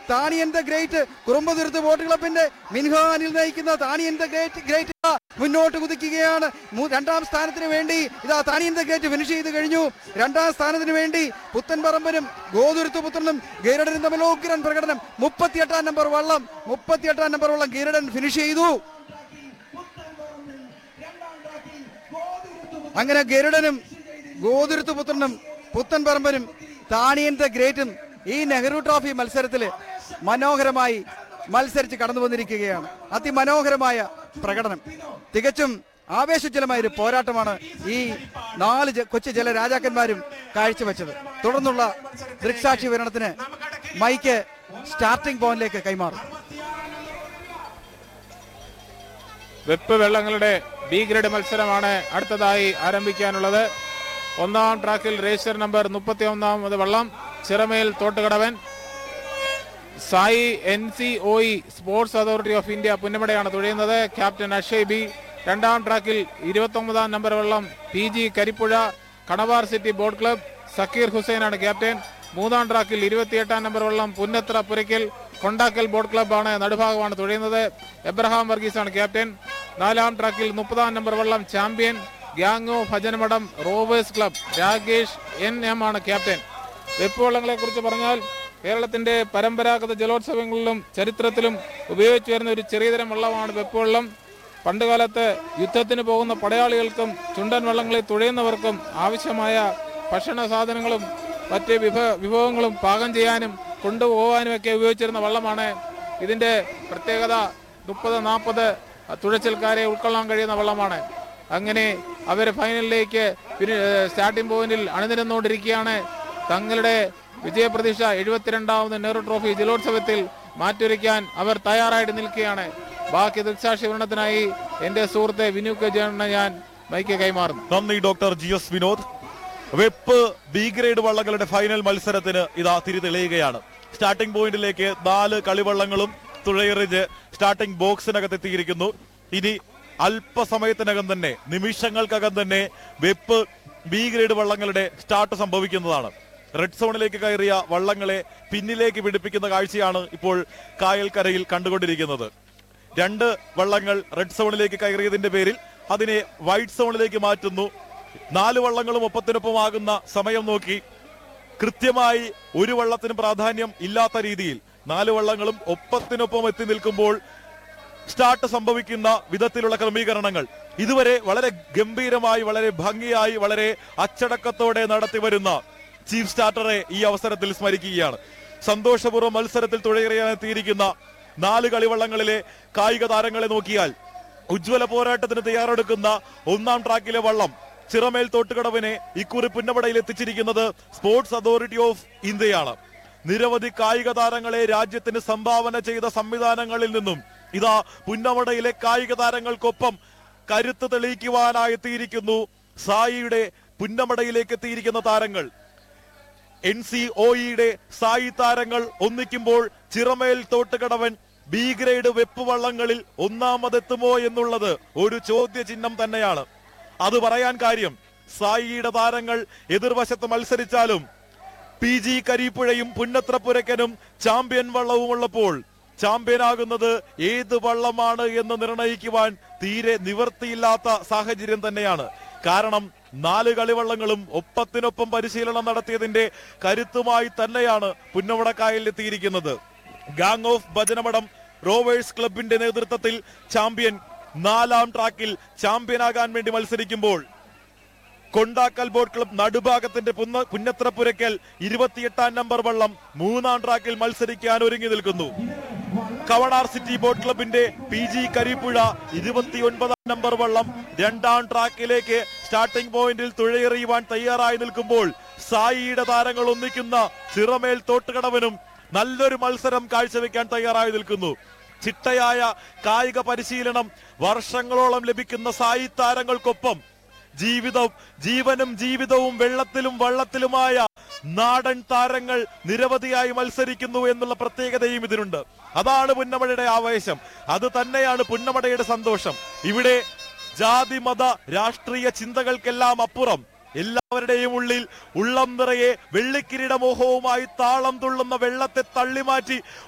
താണിയൻ the great Kurumbathuruth boat ക്ലബിന്റെ മിൻഹാനിൽ നയിക്കുന്ന താണിയൻ ദ ഗ്രേറ്റ് ഗ്രേറ്റ് ഇതാ മുന്നോട്ട് കുതിക്കുകയാണ് മൂ- രണ്ടാം സ്ഥാനത്തിന് വേണ്ടി ഇതാ താണിയൻ ദ ഗ്രേറ്റ് ഫിനിഷ് ചെയ്ത് കഴിഞ്ഞു രണ്ടാം സ്ഥാനത്തിന് വേണ്ടി പുത്തൻ പറമ്പനും ഗോതുരുത്ത് പുത്രനും ഗീരടനും തമ്മിൽ ഉഗ്രൻ പ്രകടനം മുപ്പത്തിയെട്ടാം നമ്പർ വള്ളം മുപ്പത്തിയെട്ടാം നമ്പർ വള്ളം ഗീരടൻ ഫിനിഷ് ചെയ്തു അങ്ങനെ ഗരുഡനും ഗോതുരുത്ത് പുത്രനും പുത്തൻ പറമ്പനും താണിയൻ ദ ഗ്രേറ്റും ഈ നെഹ്റു ട്രോഫി മത്സരത്തിൽ മനോഹരമായി മത്സരിച്ച് കടന്നു വന്നിരിക്കുകയാണ് അതിമനോഹരമായ പ്രകടനം തികച്ചും ആവേശജലമായ ഒരു പോരാട്ടമാണ് ഈ നാല് ജ- കൊച്ചു ജല രാജാക്കന്മാരും കാഴ്ചവെച്ചത് തുടർന്നുള്ള ദൃക്സാക്ഷി വിവരണത്തിന് മൈക്ക് സ്റ്റാർട്ടിംഗ് പോയിന്റിലേക്ക് കൈമാറും വെപ്പ് വെള്ളങ്ങളുടെ ബി ഗ്രേഡ് മത്സരമാണ് അടുത്തതായി ആരംഭിക്കാനുള്ളത് ഒന്നാം ട്രാക്കിൽ രജിസ്റ്റർ നമ്പർ മുപ്പത്തി ഒന്നാമത് വള്ളം Chiramel Thottukadavan SAI N C O E sports authority of India പുന്നമടയാണ് തുഴയുന്നത് ക്യാപ്റ്റൻ അക്ഷയ് ബി രണ്ടാം ട്രാക്കിൽ ഇരുപത്തൊമ്പതാം നമ്പർ വള്ളം P G Karipuzha Kanavar city boat club Zakir ഹുസൈനാണ് ക്യാപ്റ്റൻ മൂന്നാം ട്രാക്കിൽ ഇരുപത്തിയെട്ടാം നമ്പർ വള്ളം പുന്നത്ര പുരയ്ക്കൽ കൊണ്ടാക്കൽ ബോട്ട് ക്ലബ്ബാണ് നടുഭാഗമാണ് തുഴയുന്നത് എബ്രഹാം വർഗീസാണ് ക്യാപ്റ്റൻ നാലാം ട്രാക്കിൽ മുപ്പതാം നമ്പർ വള്ളം champion gang of Bhajanamadam rovers club Rakesh N M ആണ് ക്യാപ്റ്റൻ വെപ്പുവള്ളങ്ങളെ കുറിച്ച് പറഞ്ഞാൽ കേരളത്തിന്റെ പരമ്പരാഗത ജലോത്സവങ്ങളിലും ചരിത്രത്തിലും ഉപയോഗിച്ചു വരുന്ന ഒരു ചെറിയതരം വള്ളമാണ് വെപ്പുവള്ളം പണ്ടുകാലത്ത് യുദ്ധത്തിന് പോകുന്ന പടയാളികൾക്കും ചുണ്ടൻ വള്ളങ്ങളിൽ തുഴയുന്നവർക്കും ആവശ്യമായ ഭക്ഷണ സാധനങ്ങളും മറ്റ് വിഭ വിഭവങ്ങളും പാകം ചെയ്യാനും കൊണ്ടുപോകാനും ഒക്കെ ഉപയോഗിച്ചിരുന്ന വള്ളമാണ് ഇതിന്റെ പ്രത്യേകത മുപ്പത് നാൽപ്പത് തുഴച്ചിൽക്കാരെ ഉൾക്കൊള്ളാൻ കഴിയുന്ന വള്ളമാണ് അങ്ങനെ അവർ ഫൈനലിലേക്ക് ഫിനി- ഏഹ് സ്റ്റാർട്ടിംഗ് പോയിന്റിൽ അണിനിരന്നുകൊണ്ടിരിക്കുകയാണ് തങ്ങളുടെ വിജയപ്രതീക്ഷ എഴുപത്തിരണ്ടാമത് നെഹ്റു ട്രോഫി ജലോത്സവത്തിൽ മാറ്റുരയ്ക്കാൻ അവർ തയ്യാറായിട്ട് നിൽക്കുകയാണ് ബാക്കി ദൃക്സാക്ഷി വിവരണത്തിനായി എന്റെ സുഹൃത്തെ വിനു കെ ജയണ്ണ ഞാൻ മൈക്ക് കൈമാറുന്നു നന്ദി ഡോക്ടർ ജി എസ് വിനോദ് വെപ്പ് ബി ഗ്രേഡ് വള്ളങ്ങളുടെ ഫൈനൽ മത്സരത്തിന് ഇതാ തിരി തെളിയുകയാണ് സ്റ്റാർട്ടിംഗ് പോയിന്റിലേക്ക് നാല് കളിവള്ളങ്ങളും തുഴയെറിഞ്ഞ് സ്റ്റാർട്ടിംഗ് ബോക്സിനകത്ത് എത്തിയിരിക്കുന്നു ഇനി അല്പസമയത്തിനകം തന്നെ നിമിഷങ്ങൾക്കകം തന്നെ വെപ്പ് ബി ഗ്രേഡ് വള്ളങ്ങളുടെ സ്റ്റാർട്ട് സംഭവിക്കുന്നതാണ് റെഡ് സോണിലേക്ക് കയറിയ വള്ളങ്ങളെ പിന്നിലേക്ക് പിടിപ്പിക്കുന്ന കാഴ്ചയാണ് ഇപ്പോൾ കായൽക്കരയിൽ കണ്ടുകൊണ്ടിരിക്കുന്നത് രണ്ട് വള്ളങ്ങൾ റെഡ് സോണിലേക്ക് കയറിയതിന്റെ പേരിൽ അതിനെ വൈറ്റ് സോണിലേക്ക് മാറ്റുന്നു നാല് വള്ളങ്ങളും ഒപ്പത്തിനൊപ്പമാകുന്ന സമയം നോക്കി കൃത്യമായി ഒരു വള്ളത്തിന് പ്രാധാന്യം ഇല്ലാത്ത രീതിയിൽ നാല് വള്ളങ്ങളും ഒപ്പത്തിനൊപ്പം എത്തി നിൽക്കുമ്പോൾ സ്റ്റാർട്ട് സംഭവിക്കുന്ന വിധത്തിലുള്ള ക്രമീകരണങ്ങൾ ഇതുവരെ വളരെ ഗംഭീരമായി വളരെ ഭംഗിയായി വളരെ അച്ചടക്കത്തോടെ നടത്തി വരുന്ന ചീഫ് സ്റ്റാർട്ടറെ ഈ അവസരത്തിൽ സ്മരിക്കുകയാണ് സന്തോഷപൂർവ്വം മത്സരത്തിൽ തുഴയെറിയാൻ എത്തിയിരിക്കുന്ന നാല് കളിവള്ളങ്ങളിലെ കായിക താരങ്ങളെ നോക്കിയാൽ ഉജ്ജ്വല പോരാട്ടത്തിന് തയ്യാറെടുക്കുന്ന ഒന്നാം ട്രാക്കിലെ വള്ളം ചിറമേൽ തോട്ടുകടവിനെ ഇക്കുറി പുന്നമടയിൽ എത്തിച്ചിരിക്കുന്നത് സ്പോർട്സ് അതോറിറ്റി ഓഫ് ഇന്ത്യയാണ് നിരവധി കായിക താരങ്ങളെ രാജ്യത്തിന് സംഭാവന ചെയ്ത സംവിധാനങ്ങളിൽ നിന്നും ഇതാ പുന്നമടയിലെ കായിക താരങ്ങൾക്കൊപ്പം കരുത്ത് തെളിയിക്കുവാനായി എത്തിയിരിക്കുന്നു സായിയുടെ പുന്നമടയിലേക്ക് എത്തിയിരിക്കുന്ന താരങ്ങൾ എൻ സി ഒഇയുടെ സായി താരങ്ങൾ ഒന്നിക്കുമ്പോൾ ചിറമേൽ തോട്ടുകടവൻ ബി ഗ്രേഡ് വെപ്പ് വള്ളങ്ങളിൽ ഒന്നാമതെത്തുമോ എന്നുള്ളത് ഒരു ചോദ്യചിഹ്നം തന്നെയാണ് അത് പറയാൻ കാര്യം സായിയുടെ താരങ്ങൾ എതിർവശത്ത് മത്സരിച്ചാലും പി ജി കരിപ്പുഴയും പുന്നത്രപ്പുരക്കനും ചാമ്പ്യൻ വള്ളവുമുള്ളപ്പോൾ ചാമ്പ്യനാകുന്നത് ഏത് വള്ളമാണ് എന്ന് നിർണയിക്കുവാൻ തീരെ നിവർത്തിയില്ലാത്ത സാഹചര്യം തന്നെയാണ് കാരണം നാല് കളിവള്ളങ്ങളും ഒപ്പത്തിനൊപ്പം പരിശീലനം നടത്തിയതിന്റെ കരുത്തുമായി തന്നെയാണ് പുന്നമടക്കായലിലെത്തിയിരിക്കുന്നത് ഗാങ് ഓഫ് ഭജനമഠം റോവേഴ്സ് ക്ലബിന്റെ നേതൃത്വത്തിൽ ചാമ്പ്യൻ നാലാം ട്രാക്കിൽ ചാമ്പ്യനാകാൻ വേണ്ടി മത്സരിക്കുമ്പോൾ കൊണ്ടാക്കൽ ബോട്ട് ക്ലബ് നടുഭാഗത്തിന്റെ പുന്ന പുന്നത്രപ്പുരയ്ക്കൽ ഇരുപത്തിയെട്ടാം നമ്പർ വള്ളം മൂന്നാം ട്രാക്കിൽ മത്സരിക്കാൻ ഒരുങ്ങി നിൽക്കുന്നു കവണാർ സിറ്റി ബോട്ട് ക്ലബിന്റെ പി ജി കരിപ്പുഴ ഇരുപത്തിയൊൻപതാം നമ്പർ വള്ളം രണ്ടാം ട്രാക്കിലേക്ക് സ്റ്റാർട്ടിംഗ് പോയിന്റിൽ തുഴയെറിയുവാൻ തയ്യാറായി നിൽക്കുമ്പോൾ സായിയുടെ താരങ്ങൾ ഒന്നിക്കുന്ന ചിറമേൽ തോട്ടുകടവനും നല്ലൊരു മത്സരം കാഴ്ചവെക്കാൻ തയ്യാറായി നിൽക്കുന്നു ചിട്ടയായ കായിക പരിശീലനം വർഷങ്ങളോളം ലഭിക്കുന്ന സായി താരങ്ങൾക്കൊപ്പം ജീവിതം ജീവനും ജീവിതവും വെള്ളത്തിലും വള്ളത്തിലുമായ നാടൻ താരങ്ങൾ നിരവധിയായി മത്സരിക്കുന്നു എന്നുള്ള പ്രത്യേകതയും ഇതിനുണ്ട് അതാണ് പുന്നമടയുടെ ആവേശം അത് തന്നെയാണ് പുന്നമടയുടെ സന്തോഷം ഇവിടെ ജാതി മത രാഷ്ട്രീയ ചിന്തകൾക്കെല്ലാം അപ്പുറം എല്ലാവരുടെയും ഉള്ളിൽ ഉള്ളം നിറയെ വെള്ളിക്കിരീട മോഹവുമായി താളം തുള്ളുന്ന വെള്ളത്തെ തള്ളിമാറ്റി